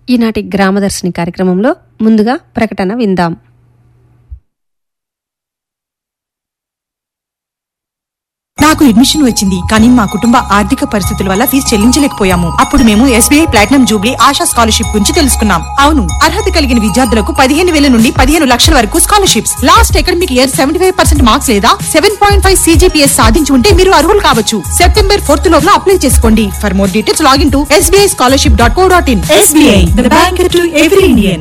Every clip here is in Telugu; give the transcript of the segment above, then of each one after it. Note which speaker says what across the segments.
Speaker 1: ఈనాటి గ్రామదర్శిని కార్యక్రమంలో ముందుగా ప్రకటన విందాం
Speaker 2: నాకు అడ్మిషన్ వచ్చింది కానీ మా కుటుంబ ఆర్థిక పరిస్థితుల వల్ల ఫీజు చెల్లించలేకపోయాము అప్పుడు మేము SBI platinum jubilee Asha scholarship గురించి తెలుసుకున్నాం అవును అర్హత కలిగిన విద్యార్థులకు పదిహేను వేల నుండి పదిహేను లక్షల వరకు scholarships last academic year seventy five percent marks లేదా సెవెన్ పాయింట్ ఫైవ్ సీజీపీఎస్ సాధించి ఉంటే మీరు అర్హులు కావచ్చు సెప్టెంబర్ ఫోర్త్ లోపల అప్లై చేసుకోండి for more details login to SBI scholarship dot co dot in SBI bank to every Indian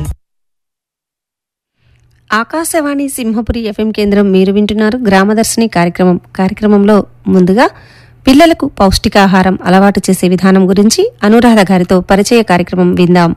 Speaker 1: Akashvani Simhapuri FM కేంద్రం మీరు వింటున్నారు గ్రామదర్శిని కార్యక్రమం కార్యక్రమంలో ముందుగా పిల్లలకు పౌష్టికాహారం అలవాటు చేసే విధానం గురించి అనురాధ గారితో పరిచయ కార్యక్రమం విందాం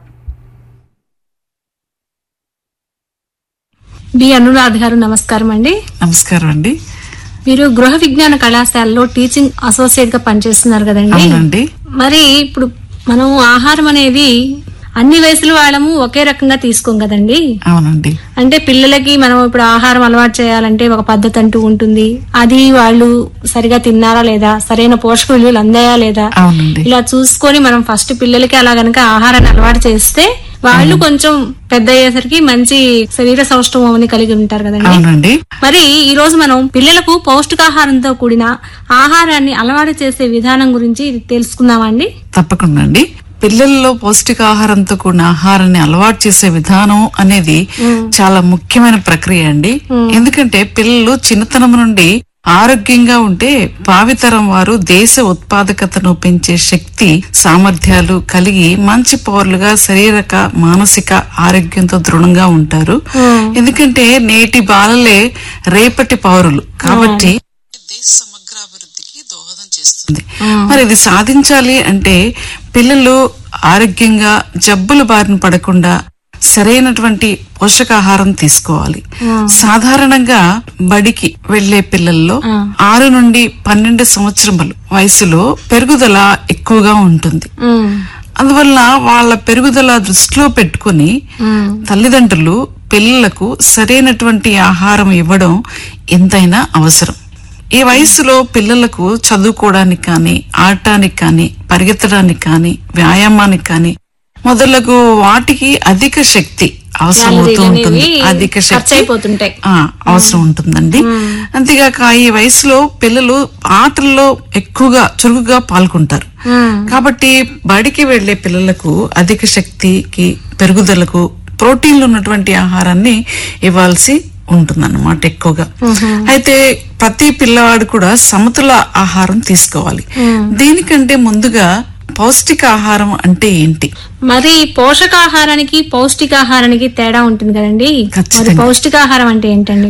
Speaker 3: బి అనురాధ్ గారు నమస్కారం అండి
Speaker 4: నమస్కారం అండి
Speaker 3: మీరు గృహ విజ్ఞాన కళాశాలలో టీచింగ్ అసోసియేట్ గా పనిచేస్తున్నారు కదండి
Speaker 4: అవునండి
Speaker 3: మరి ఇప్పుడు మనం ఆహారం అనేది అన్ని వయసుల వాళ్ళము ఒకే రకంగా తీసుకోం కదండి
Speaker 4: అవునండి
Speaker 3: అంటే పిల్లలకి మనం ఇప్పుడు ఆహారం అలవాటు చేయాలంటే ఒక పద్ధతి అంటూ ఉంటుంది అది వాళ్ళు సరిగా తిన్నారా లేదా సరైన పోషక విలువలు అందాయా లేదా
Speaker 4: అవునండి
Speaker 3: ఇలా చూసుకొని మనం ఫస్ట్ పిల్లలకి అలా గనక ఆహారాన్ని అలవాటు చేస్తే వాళ్ళు కొంచెం పెద్ద అయ్యేసరికి మంచి శరీర సౌష్ఠవం అని కలిగి ఉంటారు కదండి
Speaker 4: అవునండి
Speaker 3: మరి ఈ రోజు మనం పిల్లలకు పౌష్టికాహారంతో కూడిన ఆహారాన్ని అలవాటు చేసే విధానం గురించి తెలుసుకుందామండి
Speaker 4: తప్పకుండా అండి పిల్లల్లో పౌష్టికాహారంతో కూడిన ఆహారాన్ని అలవాటు చేసే విధానం అనేది చాలా ముఖ్యమైన ప్రక్రియ అండి ఎందుకంటే పిల్లలు చిన్నతనం నుండి ఆరోగ్యంగా ఉంటే భావితరం వారు దేశ ఉత్పాదకతను పెంచే శక్తి సామర్థ్యాలు కలిగి మంచి పౌరులుగా శారీరక మానసిక ఆరోగ్యంతో దృఢంగా ఉంటారు ఎందుకంటే నేటి బాలలే రేపటి పౌరులు కాబట్టి దేశ సమగ్రాభివృద్ధికి దోహదం చేస్తుంది మరి ఇది సాధించాలి అంటే పిల్లలు ఆరోగ్యంగా జబ్బుల బారిన పడకుండా సరైనటువంటి పోషకాహారం తీసుకోవాలి సాధారణంగా బడికి వెళ్లే పిల్లల్లో ఆరు నుండి పన్నెండు సంవత్సరములు వయసులో పెరుగుదల ఎక్కువగా ఉంటుంది అందువల్ల వాళ్ళ పెరుగుదల దృష్టిలో పెట్టుకుని తల్లిదండ్రులు పిల్లలకు సరైనటువంటి ఆహారం ఇవ్వడం ఎంతైనా అవసరం ఈ వయసులో పిల్లలకు చదువుకోవడానికి కానీ ఆడటానికి కానీ పరిగెత్తడానికి కానీ వ్యాయామానికి కానీ మొదలగు వాటికి అధిక శక్తి అవసరం అవుతూ ఉంటుంది
Speaker 3: అనేవి
Speaker 4: అధిక
Speaker 3: ఖర్చు
Speaker 4: శక్తి
Speaker 3: అయిపోతుంటాయి
Speaker 4: ఆ, అవసరం ఉంటుందండి అంతేగాక ఈ వయసులో పిల్లలు ఆటల్లో ఎక్కువగా చురుకుగా పాల్గొంటారు కాబట్టి బడికి వెళ్లే పిల్లలకు అధిక శక్తికి పెరుగుదలకు ప్రోటీన్లు ఉన్నటువంటి ఆహారాన్ని ఇవ్వాల్సి ఉంటుందన్నమాట ఎక్కువగా అయితే ప్రతి పిల్లవాడు కూడా సమతుల ఆహారం తీసుకోవాలి దీనికంటే ముందుగా పౌష్టిక ఆహారం అంటే ఏంటి
Speaker 3: మరి పోషకాహారానికి పౌష్టికాహారానికి తేడా ఉంటుంది కదండి మరి
Speaker 4: ఖచ్చితంగా.
Speaker 3: పౌష్టికాహారం అంటే ఏంటండి